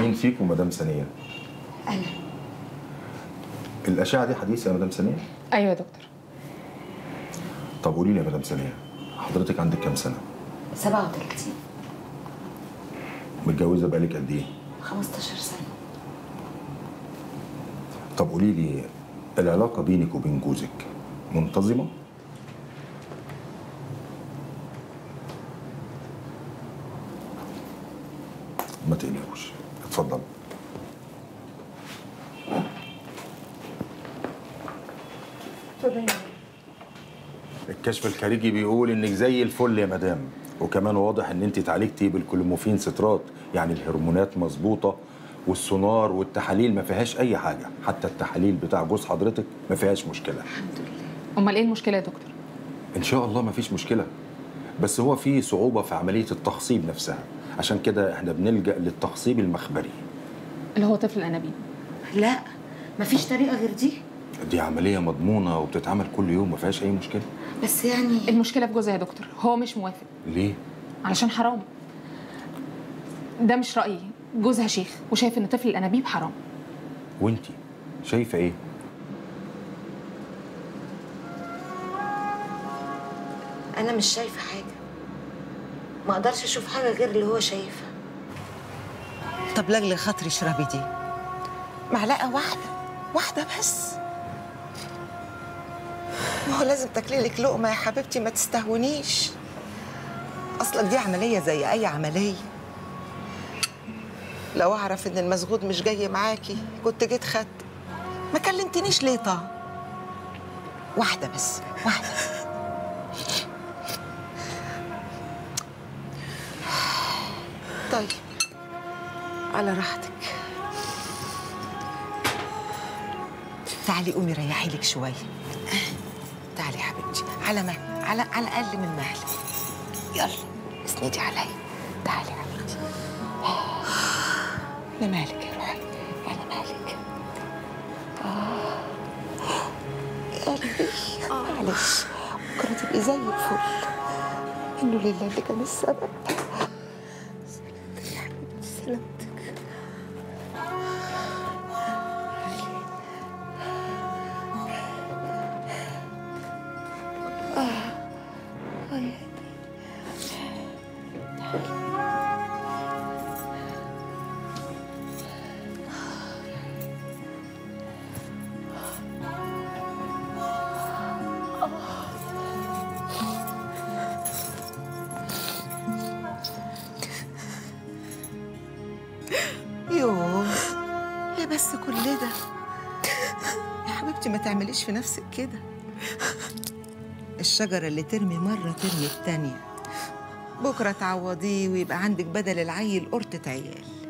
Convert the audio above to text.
مين فيكم مدام ثانيه انا الاشعه دي حديثه يا مدام ثانيه ايوه يا دكتور طب قولي لي يا مدام ثانيه حضرتك عندك كام سنه 37 متجوزه بقالك قد ايه 15 سنه طب قولي لي العلاقه بينك وبين جوزك منتظمه ما تقلقوش اتفضل الكشف الخارجي بيقول انك زي الفل يا مدام وكمان واضح ان انت اتعالجتي بالكلوموفين سترات يعني الهرمونات مظبوطه والسونار والتحاليل ما فيهاش اي حاجه حتى التحاليل بتاع جوز حضرتك ما فيهاش مشكله امال ايه المشكله يا دكتور ان شاء الله ما فيش مشكله بس هو في صعوبه في عمليه التخصيب نفسها عشان كده احنا بنلجا للتخصيب المخبري اللي هو طفل الانابيب لا مفيش طريقه غير دي دي عمليه مضمونه وبتتعمل كل يوم ما فيهاش اي مشكله بس يعني المشكله في جوزها يا دكتور هو مش موافق ليه علشان حرام ده مش رايي جوزها شيخ وشايف ان طفل الانابيب حرام وانتي شايفه ايه انا مش شايفه حاجه ما اقدرش اشوف حاجه غير اللي هو شايفها طب لاجل خاطري اشربي دي معلقه واحده واحده بس ما هو لازم تاكلي لك لقمه يا حبيبتي ما تستهونيش اصلك دي عمليه زي اي عمليه لو اعرف ان المسغود مش جاي معاكي كنت جيت خدت ما كلمتنيش ليه طه واحده بس واحده طيب على راحتك تعالي قومي ريحي لك شويه تعالي يا حبيبتي على مهل على على اقل من مهل يلا اسندي عليا تعالي يا حبيبتي على مهلك يا روحي على مهلك آه. يا قلبي معلش بكره تبقي زي الفل انه لله اللي كان السبب سلامتك يا حبيبتي سلامتك يوه ليه بس كل ده يا حبيبتي ما تعمليش في نفسك كده الشجرة اللي ترمي مرة ترمي التانية بكرة تعوضيه ويبقى عندك بدل العيل قرطة عيال